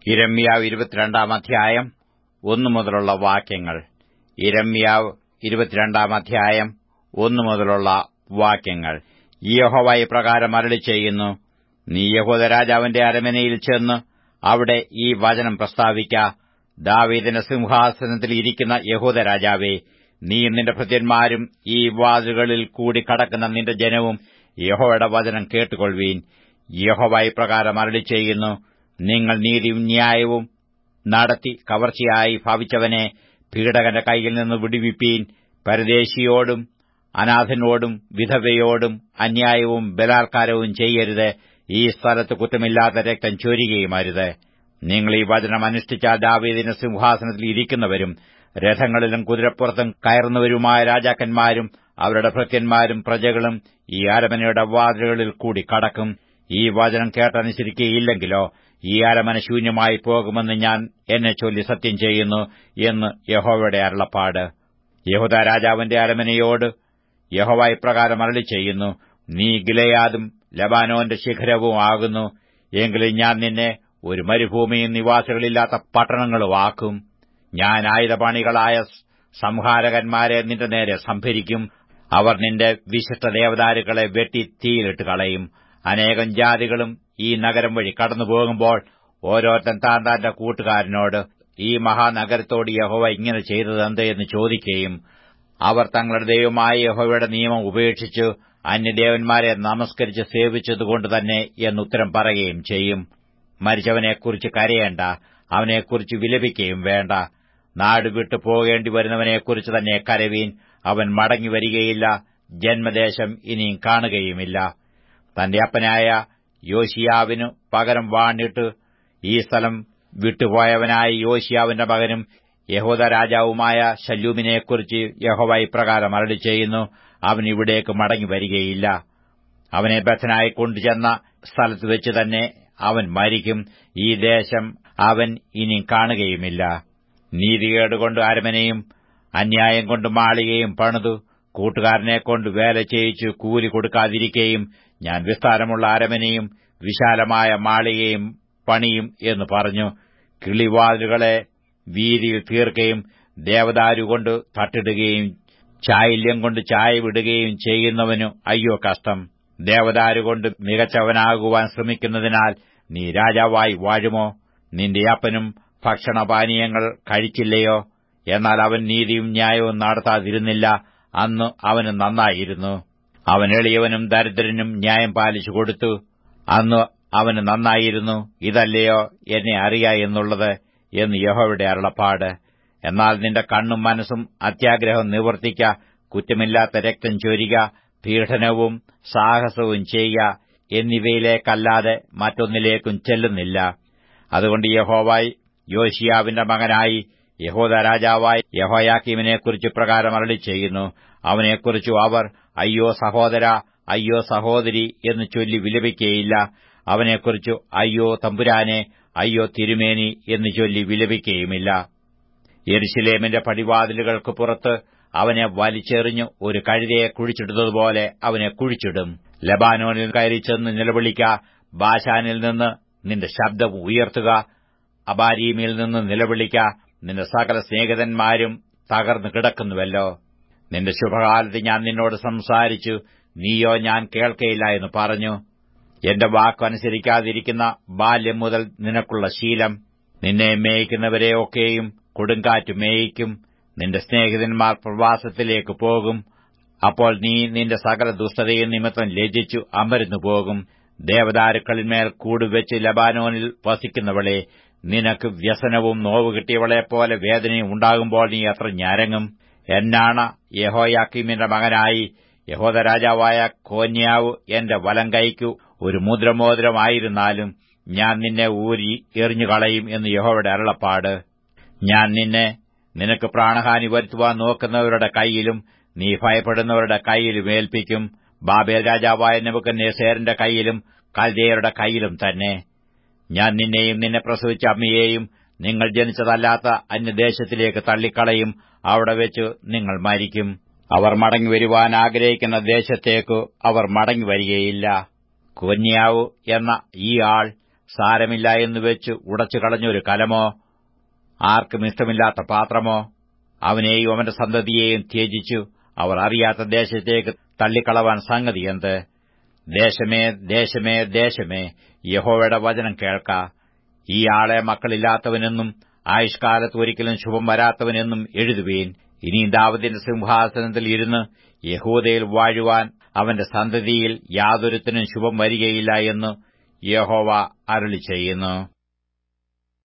ഇരമ്യാവ് ഇരുപത്തിരണ്ടാം അധ്യായം ഒന്നു മുതലുള്ള വാക്യങ്ങൾ ഇരമ്യാവ് ഇരുപത്തിരണ്ടാം അധ്യായം ഒന്നു മുതലുള്ള വാക്യങ്ങൾ യഹോവ ഇപ്രകാരം അരളി ചെയ്യുന്നു നീ യഹൂദ രാജാവിന്റെ അരമനയിൽ ചെന്ന് അവിടെ ഈ വചനം പ്രസ്താവിക്ക ദാവീദിന്റെ സിംഹാസനത്തിൽ ഇരിക്കുന്ന യഹൂദ രാജാവേ നീ നിന്റെ ഭൃത്യന്മാരും ഈ വാതിലുകളിൽ കൂടി കടക്കുന്ന നിന്റെ ജനവും യഹോവയുടെ വചനം കേട്ടുകൊള്ളുവീൻ യഹോവ ഇപ്രകാരം അരളി ചെയ്യുന്നു നിങ്ങൾ നീതിയും ന്യായവും നടത്തി കവർച്ചയായി ഭവിച്ചവനെ പീഡകന്റെ കൈയിൽ നിന്ന് വിടുവിപ്പീൻ പരദേശിയോടും അനാഥനോടും വിധവയോടും അന്യായവും ബലാത്കാരവും ചെയ്യരുത് ഈ സ്ഥലത്ത് കുറ്റമില്ലാത്ത രക്തം ചൊരികയും അരുത് നിങ്ങൾ ഈ വചനം അനുഷ്ഠിച്ചാൽ ദാവീദിന്റെ സിംഹാസനത്തിൽ ഇരിക്കുന്നവരും രഥങ്ങളിലും കുതിരപ്പുറത്തും കയറുന്നവരുമായ രാജാക്കന്മാരും അവരുടെ ഭൃത്യന്മാരും പ്രജകളും ഈ അരമനയുടെ വാതിലുകളിൽ കൂടി കടക്കും ഈ വചനം കേട്ടനുസരിക്കുകയില്ലെങ്കിലോ ഈ അരമന ശൂന്യമായി പോകുമെന്ന് ഞാൻ എന്നെ ചൊല്ലി സത്യം ചെയ്യുന്നു എന്ന് യഹോവയുടെ അരുളപ്പാട് യഹുദ രാജാവിന്റെ അരമനയോട് യഹോവ ഇപ്രകാരം അരളി ചെയ്യുന്നു നീ ഗിലയാദും ലബാനോന്റെ ശിഖരവും ആകുന്നു എങ്കിലും ഞാൻ നിന്നെ ഒരു മരുഭൂമിയും നിവാസികളില്ലാത്ത പട്ടണങ്ങളും ആക്കും ഞാൻ ആയുധപാണികളായ സംഹാരകന്മാരെ നിന്റെ നേരെ സംഭരിക്കും അവർ നിന്റെ വിശിഷ്ട ദേവദാരുക്കളെ വെട്ടി തീയിലിട്ട് കളയും അനേകം ജാതികളും ഈ നഗരം വഴി കടന്നു പോകുമ്പോൾ ഓരോരുത്തൻ താൻ താന്റെ കൂട്ടുകാരനോട് ഈ മഹാനഗരത്തോട് യഹോവ ഇങ്ങനെ ചെയ്തതെന്ത് എന്ന് ചോദിക്കുകയും അവർ തങ്ങളുടെ ദൈവമായ യഹോവയുടെ നിയമം ഉപേക്ഷിച്ചു അന്യദേവന്മാരെ നമസ്കരിച്ച് സേവിച്ചതുകൊണ്ട് തന്നെ എന്നുത്തരം പറയുകയും ചെയ്യും മരിച്ചവനെക്കുറിച്ച് കരയേണ്ട അവനെക്കുറിച്ച് വിലപിക്കുകയും വേണ്ട നാട് വിട്ടു പോകേണ്ടി വരുന്നവനെക്കുറിച്ച് തന്നെ കരവീൻ അവൻ മടങ്ങി വരികയില്ല ജന്മദേശം ഇനിയും കാണുകയുമില്ല തന്റെ അപ്പനായ യോശിയാവിനു പകരം വാണിട്ട് ഈ സ്ഥലം വിട്ടുപോയവനായ യോശിയാവിന്റെ മകനും യഹോദ രാജാവുമായ ശല്യൂമിനെക്കുറിച്ച് യഹോവ ഇപ്രകാരം അരളി ചെയ്യുന്നു അവൻ ഇവിടേക്ക് മടങ്ങി വരികയില്ല അവനെ ബദ്ധനായി കൊണ്ടുചെന്ന സ്ഥലത്ത് വെച്ച് തന്നെ അവൻ മരിക്കും ഈ ദേശം അവൻ ഇനി കാണുകയുമില്ല നീതികേടുകൊണ്ട് അരമനയും അന്യായം കൊണ്ട് മാളികയും പണിതു കൂട്ടുകാരനെക്കൊണ്ട് വേല ചെയ്യിച്ചു കൂലി കൊടുക്കാതിരിക്കുകയും ഞാൻ വിസ്താരമുള്ള അരമനയും വിശാലമായ മാളികയും പണിയും എന്ന് പറഞ്ഞു കിളിവാതിലുകളെ വീതിയിൽ തീർക്കുകയും ദേവദാരുകൊണ്ട് തട്ടിടുകയും ചായല്യം കൊണ്ട് ചായ വിടുകയും ചെയ്യുന്നവനു അയ്യോ കഷ്ടം ദേവദാരുകൊണ്ട് മികച്ചവനാകുവാൻ ശ്രമിക്കുന്നതിനാൽ നീ രാജാവായി വാഴുമോ നിന്റെ അപ്പനും ഭക്ഷണപാനീയങ്ങൾ കഴിച്ചില്ലയോ എന്നാൽ അവൻ നീതിയും ന്യായവും നടത്താതിരുന്നില്ല അന്ന് അവന് നന്നായിരുന്നു അവൻ എളിയവനും ദരിദ്രനും ന്യായം പാലിച്ചു കൊടുത്തു അന്ന് അവന് നന്നായിരുന്നു ഇതല്ലയോ എന്നെ അറിയ എന്നുള്ളത് എന്ന് യഹോയുടെ അരുളപ്പാട് എന്നാൽ നിന്റെ കണ്ണും മനസ്സും അത്യാഗ്രഹം നിവർത്തിക്ക കുറ്റമില്ലാത്ത രക്തം ചൊരിക പീഡനവും സാഹസവും ചെയ്യുക എന്നിവയിലേക്കല്ലാതെ മറ്റൊന്നിലേക്കും ചെല്ലുന്നില്ല അതുകൊണ്ട് യഹോവായി യോശിയാവിന്റെ മകനായി യഹോദ രാജാവായി യഹോയാക്കീമിനെക്കുറിച്ച് പ്രകാരം അരളി ചെയ്യുന്നു അവനെക്കുറിച്ചു അവർ അയ്യോ സഹോദര അയ്യോ സഹോദരി എന്ന് ചൊല്ലി വിലപിക്കുകയില്ല അവനെക്കുറിച്ചു അയ്യോ തമ്പുരാനെ അയ്യോ തിരുമേനി എന്ന് ചൊല്ലി വിലപിക്കുകയുമില്ല യെരുശലേമിന്റെ പടിവാതിലുകൾക്ക് പുറത്ത് അവനെ വലിച്ചെറിഞ്ഞു ഒരു കഴുതയെ കുഴിച്ചിടുന്നതുപോലെ അവനെ കുഴിച്ചിടും ലബാനോനിൽ കയറി ചെന്ന് നിലവിളിക്ക ബാശാനിൽ നിന്ന് നിന്റെ ശബ്ദം ഉയർത്തുക അബാരീമിൽ നിന്ന് നിലവിളിക്ക നിന്റെ സകല സ്നേഹിതന്മാരും തകർന്നു കിടക്കുന്നുവല്ലോ നിന്റെ ശുഭകാലത്ത് ഞാൻ നിന്നോട് സംസാരിച്ചു നീയോ ഞാൻ കേൾക്കയില്ല എന്ന് പറഞ്ഞു എന്റെ വാക്കനുസരിക്കാതിരിക്കുന്ന ബാല്യം മുതൽ നിനക്കുള്ള ശീലം നിന്നെ മേയിക്കുന്നവരെയൊക്കെയും കൊടുങ്കാറ്റ് മേയിക്കും നിന്റെ സ്നേഹിതന്മാർ പ്രവാസത്തിലേക്ക് പോകും അപ്പോൾ നീ നിന്റെ സകല ദുഷ്ടതയും നിമിത്തം ലജിച്ചു അമരുന്നു പോകും ദേവദാരുക്കളിന്മേൽ കൂടുവെച്ച് ലബാനോനിൽ വസിക്കുന്നവളെ നിനക്ക് വ്യസനവും നോവ് കിട്ടിയവളെപ്പോലെ വേദനയും ഉണ്ടാകുമ്പോൾ നീ എത്ര ഞരങ്ങും എന്നാണ് യഹോയാക്കീമിന്റെ മകനായി യഹോദ രാജാവായ കോന്യാവ് എന്റെ വലം കൈക്കു ഒരു മുദ്രമോതിരമായിരുന്നാലും ഞാൻ നിന്നെ ഊരി എറിഞ്ഞുകളയും എന്ന് യഹോയുടെ അരുളപ്പാട് ഞാൻ നിന്നെ നിനക്ക് പ്രാണഹാനി വരുത്തുവാൻ നോക്കുന്നവരുടെ കൈയിലും നീ ഭയപ്പെടുന്നവരുടെ കൈയിലും ഏൽപ്പിക്കും ബാബേൽ രാജാവായ നെബുക്കന്നേസേറിന്റെ കൈയിലും കൽദയരുടെ കൈയിലും തന്നെ ഞാൻ നിന്നെയും നിന്നെ പ്രസവിച്ച അമ്മയെയും നിങ്ങൾ ജനിച്ചതല്ലാത്ത അന്യദേശത്തിലേക്ക് തള്ളിക്കളയും അവിടെ വെച്ച് നിങ്ങൾ മരിക്കും അവർ മടങ്ങിവരുവാൻ ആഗ്രഹിക്കുന്ന ദേശത്തേക്കു അവർ മടങ്ങിവരികയില്ല കുന്യാവ് എന്ന ഈ ആൾ സാരമില്ല എന്ന് വെച്ച് ഉടച്ചു കളഞ്ഞൊരു കലമോ ആർക്കും ഇഷ്ടമില്ലാത്ത പാത്രമോ അവനെയും അവന്റെ സന്തതിയെയും ത്യജിച്ചു അവർ അറിയാത്ത ദേശത്തേക്ക് തള്ളിക്കളവാൻ സംഗതി എന്ത് ദേശമേ ദേശമേ ദേശമേ യഹോവയുടെ വചനം കേൾക്ക ഈ ആളെ മക്കളില്ലാത്തവനെന്നും ആയുഷ്കാലത്ത് ഒരിക്കലും ശുഭം വരാത്തവനെന്നും എഴുതുവീൻ ഇനി ദാവദിന്റെ സിംഹാസനത്തിൽ ഇരുന്ന് യഹൂദയിൽ വാഴുവാൻ അവന്റെ സന്തതിയിൽ യാതൊരുത്തിനും ശുഭം വരികയില്ല എന്ന് യഹോവ അരുളി ചെയ്യുന്നു